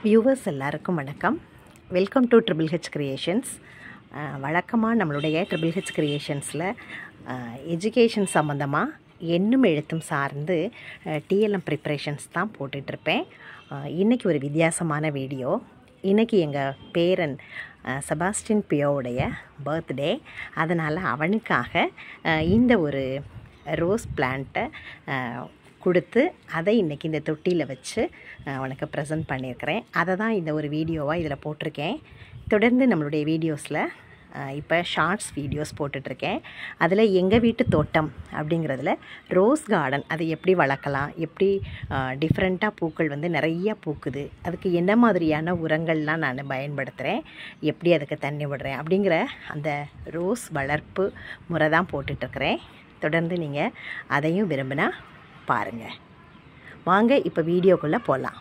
viewers எல்லாருக்கும் வணக்கம் welcome to triple H creations வழக்கமாக நம்மளுடைய ட்ரிபிள் ஹெச் கிரியேஷன்ஸில் எஜுகேஷன் சம்மந்தமாக எண்ணும் எழுத்தும் சார்ந்து டிஎல்எம் ப்ரிப்ரேஷன்ஸ் தான் போட்டுட்ருப்பேன் இன்றைக்கி ஒரு வித்தியாசமான வீடியோ இன்றைக்கி எங்கள் பேரன் அஹ், செபாஸ்டின் பியோவுடைய பர்த்டே அதனால் அவனுக்காக அஹ், இந்த ஒரு ரோஸ் பிளான்ட்டை கொடுத்து அதை இன்றைக்கி இந்த தொட்டியில் வச்சு அஹ், அவனுக்கு ப்ரெசென்ட் பண்ணியிருக்கிறேன் அதை தான் இந்த ஒரு வீடியோவாக இதில் போட்டிருக்கேன் தொடர்ந்து நம்மளுடைய வீடியோஸில் இப்போ ஷார்ட்ஸ் வீடியோஸ் போட்டுட்ருக்கேன் அதில் எங்கள் வீட்டு தோட்டம் அப்படிங்கிறதுல ரோஸ் கார்டன் அதை எப்படி வளர்க்கலாம் எப்படி டிஃப்ரெண்ட்டாக பூக்கள் வந்து நிறைய பூக்குது அதுக்கு என்ன மாதிரியான உரங்கள்லாம் நான் பயன்படுத்துகிறேன் எப்படி அதுக்கு தண்ணி விடுறேன் அப்படிங்கிற அந்த ரோஸ் வளர்ப்பு முறை தான் போட்டுட்ருக்கிறேன் தொடர்ந்து நீங்கள் அதையும் விரும்பினா பாருங்கள் வாங்க இப்போ வீடியோக்குள்ளே போகலாம்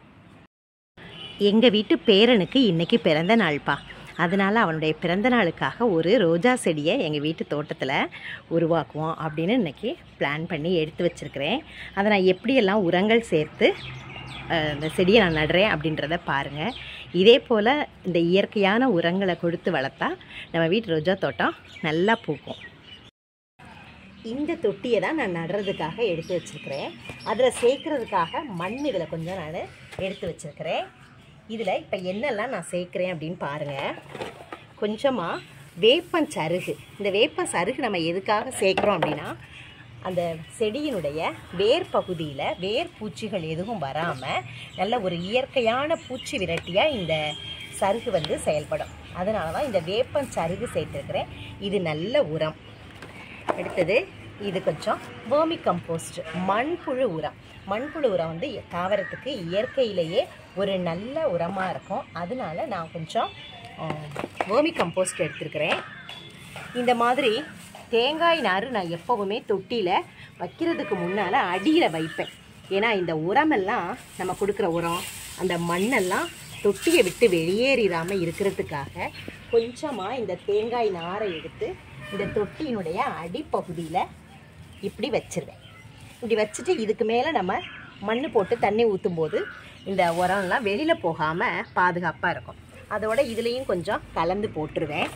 எங்கள் வீட்டு பேரனுக்கு இன்றைக்கி பிறந்த நாள்ப்பா அதனால் அவனுடைய பிறந்த நாளுக்காக ஒரு ரோஜா செடியை எங்கள் வீட்டு தோட்டத்தில் உருவாக்குவோம் அப்படின்னு இன்றைக்கி பிளான் பண்ணி எடுத்து வச்சுருக்கிறேன் அதை நான் எப்படியெல்லாம் உரங்கள் சேர்த்து அஹ், இந்த செடியை நான் நடுறேன் அப்படின்றத பாருங்கள் இதே போல் இந்த இயற்கையான உரங்களை கொடுத்து வளர்த்தா நம்ம வீட்டு ரோஜா தோட்டம் நல்லா பூக்கும் இந்த தொட்டியை தான் நான் நடுறதுக்காக எடுத்து வச்சுருக்கிறேன் அதில் சேர்க்கறதுக்காக மண் இதில் கொஞ்சம் நான் எடுத்து வச்சுருக்கிறேன் இதில் இப்போ என்னெல்லாம் நான் சேர்க்குறேன் அப்படின்னு பாருங்கள் கொஞ்சமாக வேப்பன் சருகு இந்த வேப்ப சருகு நம்ம எதுக்காக சேர்க்குறோம் அப்படின்னா அந்த செடியினுடைய வேர் பகுதியில் வேர் பூச்சிகள் எதுவும் வராமல் நல்ல ஒரு இயற்கையான பூச்சி விரட்டியாக இந்த சருகு வந்து செயல்படும் அதனால தான் இந்த வேப்பன் சருகு சேர்த்துருக்கிறேன் இது நல்ல உரம் அடுத்தது இது கொஞ்சம் வேர்மி கம்போஸ்ட் மண்புழு உரம் மண்புழு உரம் வந்து தாவரத்துக்கு இயற்கையிலேயே ஒரு நல்ல உரமாக இருக்கும் அதனால நான் கொஞ்சம் வேர்மி கம்போஸ்ட் எடுத்துருக்கிறேன் இந்த மாதிரி தேங்காய் நார் நான் எப்போவுமே தொட்டியில் வைக்கிறதுக்கு முன்னால் அடியில் வைப்பேன் ஏன்னா இந்த உரமெல்லாம் நம்ம கொடுக்குற உரம் அந்த மண்ணெல்லாம் தொட்டியை விட்டு வெளியேறிடாமல் இருக்கிறதுக்காக கொஞ்சமாக இந்த தேங்காய் நாரை எடுத்து இந்த தொட்டியினுடைய அடிப்பகுதியில் இப்படி வச்சிருவேன் இப்படி வச்சுட்டு இதுக்கு மேலே நம்ம மண் போட்டு தண்ணி ஊற்றும் போது இந்த உரம்லாம் வெளியில் போகாமல் பாதுகாப்பாக இருக்கும் அதோட இதுலேயும் கொஞ்சம் கலந்து போட்டுருவேன்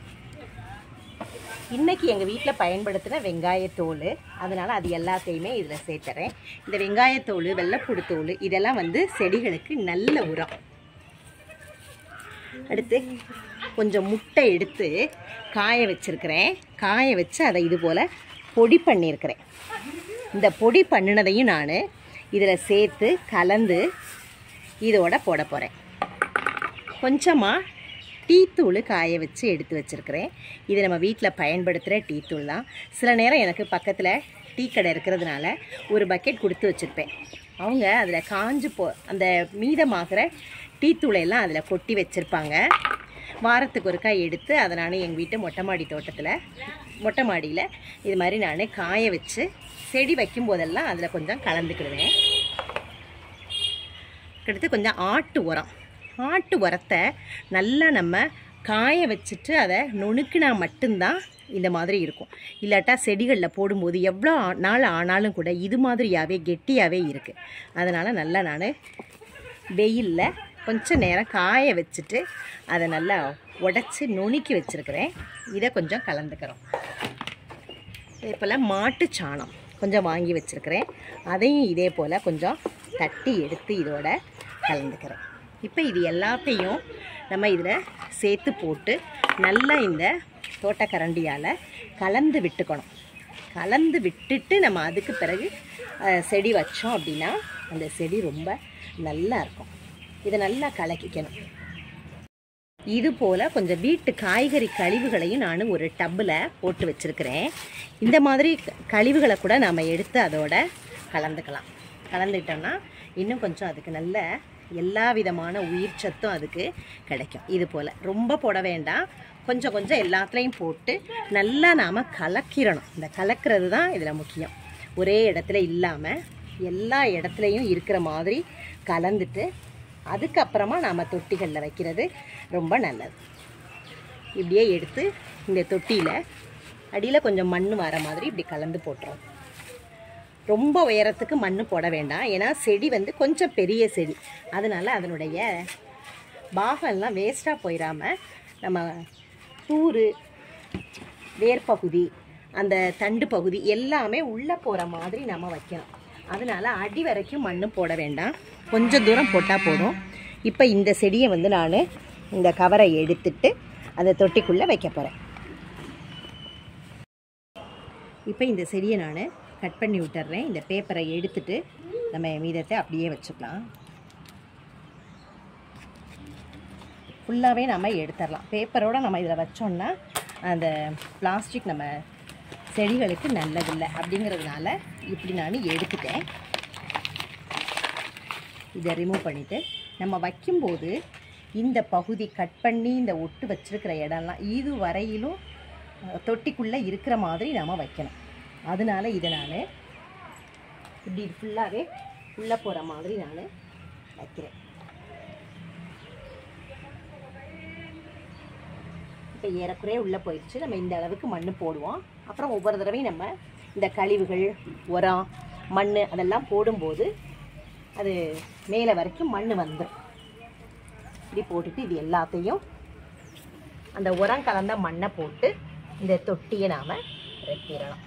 இன்னைக்கு எங்கள் வீட்டில் பயன்படுத்தின வெங்காயத்தோல் அதனால் அது எல்லாத்தையுமே இதில் சேர்த்துறேன் இந்த வெங்காயத்தோல் வெள்ளைப்பூடு தோல் இதெல்லாம் வந்து செடிகளுக்கு நல்ல உரம் அடுத்து கொஞ்சம் முட்டை எடுத்து காய வச்சிருக்கிறேன் காய வச்சு அதை இது போல் பொடி பண்ணியிருக்கிறேன் இந்த பொடி பண்ணினதையும் நான் இதில் சேர்த்து கலந்து இதோட போட போகிறேன் கொஞ்சமாக டீத்தூள் காய வச்சு எடுத்து வச்சுருக்கிறேன் இது நம்ம வீட்டில் பயன்படுத்துகிற டீத்தூள் தான் சில நேரம் எனக்கு பக்கத்தில் டீ கடை இருக்கிறதுனால ஒரு பக்கெட் கொடுத்து வச்சுருப்பேன் அவங்க அதில் காஞ்சு போ அந்த மீதமாகிற டீத்தூளை எல்லாம் அதில் கொட்டி வச்சுருப்பாங்க வாரத்துக்கு ஒருக்கா எடுத்து அதை நான் எங்கள் வீட்டு மொட்டை மாடி தோட்டத்தில் மொட்டை மாடியில் இது மாதிரி நான் காய வச்சு செடி வைக்கும் போதெல்லாம் அதில் கொஞ்சம் கலந்துக்கிடுவேன் அடுத்து கொஞ்சம் ஆட்டு உரம் ஆட்டு உரத்தை நல்லா நம்ம காய வச்சுட்டு அதை நுணுக்கினா மட்டும்தான் இந்த மாதிரி இருக்கும் இல்லாட்டா செடிகளில் போடும்போது எவ்வளோ ஆ- நாள் ஆனாலும் கூட இது மாதிரியாகவே கெட்டியாகவே இருக்குது அதனால் நல்லா நான் வெயிலில் கொஞ்சம் நேரம் காய வச்சுட்டு அதை நல்லா உடச்சி நுணுக்கி வச்சுருக்கிறேன் இதை கொஞ்சம் கலந்துக்கிறோம் இதே போல் மாட்டு சாணம் கொஞ்சம் வாங்கி வச்சுருக்கிறேன் அதையும் இதே போல் கொஞ்சம் தட்டி எடுத்து இதோட கலந்துக்கிறேன் இப்போ இது எல்லாத்தையும் நம்ம இதில் சேர்த்து போட்டு நல்லா இந்த தோட்டக்கரண்டியால் கலந்து விட்டுக்கணும் கலந்து விட்டுட்டு நம்ம அதுக்கு பிறகு அஹ், செடி வச்சோம் அப்படின்னா அந்த செடி ரொம்ப நல்லா இருக்கும் இதை நல்லா கலக்கிக்கணும் இது போல் கொஞ்சம் வீட்டு காய்கறி கழிவுகளையும் நான் ஒரு டப்பில் போட்டு வச்சுருக்கிறேன் இந்த மாதிரி க- கழிவுகளை கூட நாம் எடுத்து அதோட கலந்துக்கலாம் கலந்துக்கிட்டோம்னா இன்னும் கொஞ்சம் அதுக்கு நல்ல எல்லா விதமான உயிர் சத்தும் அதுக்கு கிடைக்கும் இது போல் ரொம்ப போட வேண்டாம் கொஞ்சம் கொஞ்சம் எல்லாத்துலேயும் போட்டு நல்லா நாம் கலக்கிடணும் இந்த கலக்கிறது தான் இதில் முக்கியம் ஒரே இடத்துல இல்லாமல் எல்லா இடத்துலையும் இருக்கிற மாதிரி கலந்துட்டு அதுக்கப்புறமா நாம் தொட்டிகளில் வைக்கிறது ரொம்ப நல்லது இப்படியே எடுத்து இந்த தொட்டியில் அடியில் கொஞ்சம் மண் வர மாதிரி இப்படி கலந்து போட்டுரும் ரொம்ப உயரத்துக்கு மண் போட வேண்டாம் ஏன்னா செடி வந்து கொஞ்சம் பெரிய செடி அதனால அதனுடைய பாகம்லாம் வேஸ்ட்டாக போயிடாமல் நம்ம தூறு வேர்பகுதி அந்த தண்டு பகுதி எல்லாமே உள்ளே போகிற மாதிரி நம்ம வைக்கணும் அதனால அடி வரைக்கும் மண் போட வேண்டாம் கொஞ்சம் தூரம் போட்டால் போதும் இப்போ இந்த செடியை வந்து நான் இந்த கவரை எடுத்துட்டு அந்த தொட்டிக்குள்ளே வைக்க போகிறேன் இப்போ இந்த செடியை நான் கட் பண்ணி விட்டுறேன் இந்த பேப்பரை எடுத்துட்டு நம்ம மீதத்தை அப்படியே வச்சுக்கலாம் ஃபுல்லாகவே நம்ம எடுத்துடலாம் பேப்பரோட நம்ம இதில் வச்சோம்னா அந்த பிளாஸ்டிக் நம்ம செடிகளுக்கு நல்லதில்லை அப்படிங்கிறதுனால இப்படி நான் எடுத்துட்டேன் இதை ரிமூவ் பண்ணிவிட்டு நம்ம வைக்கும்போது இந்த பகுதி கட் பண்ணி இந்த ஒட்டு வச்சிருக்கிற இடம்லாம் இது வரையிலும் அஹ், தொட்டிக்குள்ளே இருக்கிற மாதிரி நாம் வைக்கணும் அதனால இதை நான் இப்படி ஃபுல்லாகவே உள்ளே போகிற மாதிரி நான் வைக்கிறேன் இப்போ ஏறக்குறைய உள்ளே போயிடுச்சு நம்ம இந்த அளவுக்கு மண் போடுவோம் அப்புறம் ஒவ்வொரு தடவையும் நம்ம இந்த கழிவுகள் உரம் மண் அதெல்லாம் போடும்போது அது மேலே வரைக்கும் மண் வந்துடும் இப்படி போட்டுட்டு இது எல்லாத்தையும் அந்த உரம் கலந்த மண்ணை போட்டு இந்த தொட்டியை நாம் ரெட்டிடலாம்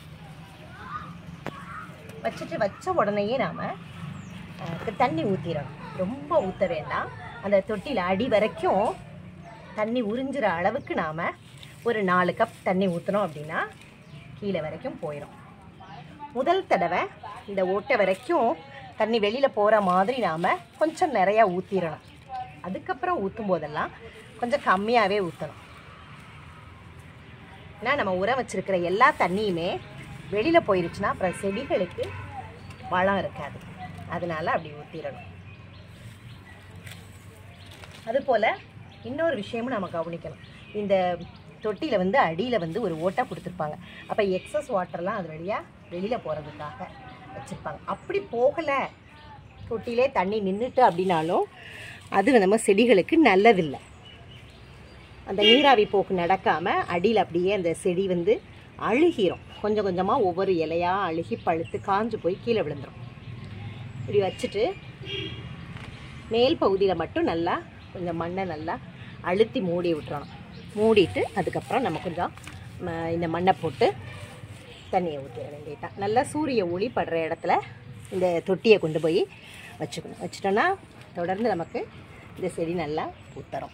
வச்சுட்டு வச்ச உடனேயே நாம் தண்ணி ஊற்றிடணும் ரொம்ப ஊற்ற வேண்டாம் அந்த தொட்டியில் அடி வரைக்கும் தண்ணி உறிஞ்சுற அளவுக்கு நாம் ஒரு நாலு கப் தண்ணி ஊற்றினோம் அப்படின்னா கீழே வரைக்கும் போயிடும் முதல் தடவை இந்த ஓட்டை வரைக்கும் தண்ணி வெளியில் போகிற மாதிரி நாம் கொஞ்சம் நிறையா ஊற்றிடணும் அதுக்கப்புறம் ஊற்றும் போதெல்லாம் கொஞ்சம் கம்மியாகவே ஊற்றணும் ஏன்னா நம்ம உரம் வச்சிருக்கிற எல்லா தண்ணியுமே வெளியில் போயிருச்சுன்னா அப்புறம் செடிகளுக்கு வளம் இருக்காது அதனால அப்படி ஊற்றிடணும் அதுபோல் இன்னொரு விஷயமும் நம்ம கவனிக்கணும் இந்த தொட்டியில் வந்து அடியில் வந்து ஒரு ஓட்டை கொடுத்துருப்பாங்க அப்போ எக்ஸஸ் வாட்டர்லாம் அது வழியாக வெளியில் போகிறதுக்காக வச்சுருப்பாங்க அப்படி போகலை தொட்டிலே தண்ணி நின்றுட்டு அப்படின்னாலும் அது நம்ம செடிகளுக்கு நல்லதில்லை அந்த நீராவி போக்கு நடக்காமல் அடியில் அப்படியே அந்த செடி வந்து அழுகிரும் கொஞ்சம் கொஞ்சமாக ஒவ்வொரு இலையாக அழுகி பழுத்து காஞ்சு போய் கீழே விழுந்துரும் இப்படி வச்சுட்டு மேல் பகுதியில் மட்டும் நல்லா கொஞ்சம் மண்ணை நல்லா அழுத்தி மூடி விட்டுறணும் மூடிட்டு அதுக்கப்புறம் நம்ம கொஞ்சம் ம, இந்த மண்ணை போட்டு தண்ணியை ஊற்றிட வேண்டியதுதான் நல்லா சூரிய ஒளி படுற இடத்துல இந்த தொட்டியை கொண்டு போய் வச்சுக்கணும் வச்சுட்டோன்னா தொடர்ந்து நமக்கு இந்த செடி நல்லா பூத்தரும்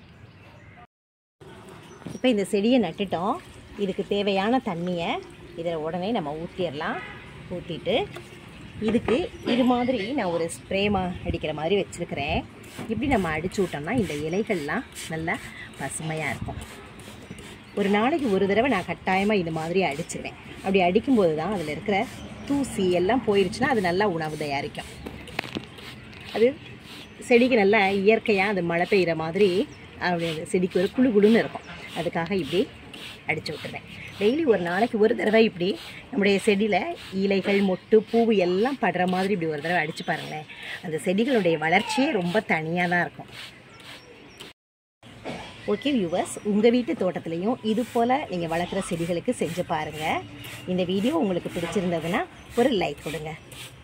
இப்போ இந்த செடியை நட்டுட்டோம் இதுக்கு தேவையான தண்ணியை இதில் உடனே நம்ம ஊற்றிடலாம் ஊற்றிட்டு இதுக்கு இது மாதிரி நான் ஒரு ஸ்ப்ரேமா அடிக்கிற மாதிரி வச்சுருக்கிறேன் இப்படி நம்ம அடிச்சு விட்டோம்னா இந்த இலைகள்லாம் நல்லா பசுமையாக இருக்கும் ஒரு நாளைக்கு ஒரு தடவை நான் கட்டாயமாக இது மாதிரி அடிச்சிருவேன் அப்படி அடிக்கும்போது தான் அதில் இருக்கிற தூசி எல்லாம் போயிருச்சுன்னா அது நல்லா உணவு தயாரிக்கும் அது செடிக்கு நல்லா இயற்கையாக அது மழை பெய்கிற மாதிரி அப்படி அந்த செடிக்கு ஒரு குளு குளுன்னு இருக்கும் அதுக்காக இப்படி அடித்து விட்டுருவேன் டெய்லி ஒரு நாளைக்கு ஒரு தடவை இப்படி நம்முடைய செடியில் இலைகள் மொட்டு பூவு எல்லாம் படுற மாதிரி இப்படி ஒரு தடவை அடித்து பாருங்களேன் அந்த செடிகளுடைய வளர்ச்சியே ரொம்ப தனியாக தான் இருக்கும் ஓகே வியூவர்ஸ் உங்கள் வீட்டு தோட்டத்துலேயும் இது போல் நீங்கள் வளர்க்குற செடிகளுக்கு செஞ்சு பாருங்கள் இந்த வீடியோ உங்களுக்கு பிடிச்சிருந்ததுன்னா ஒரு லைக் கொடுங்க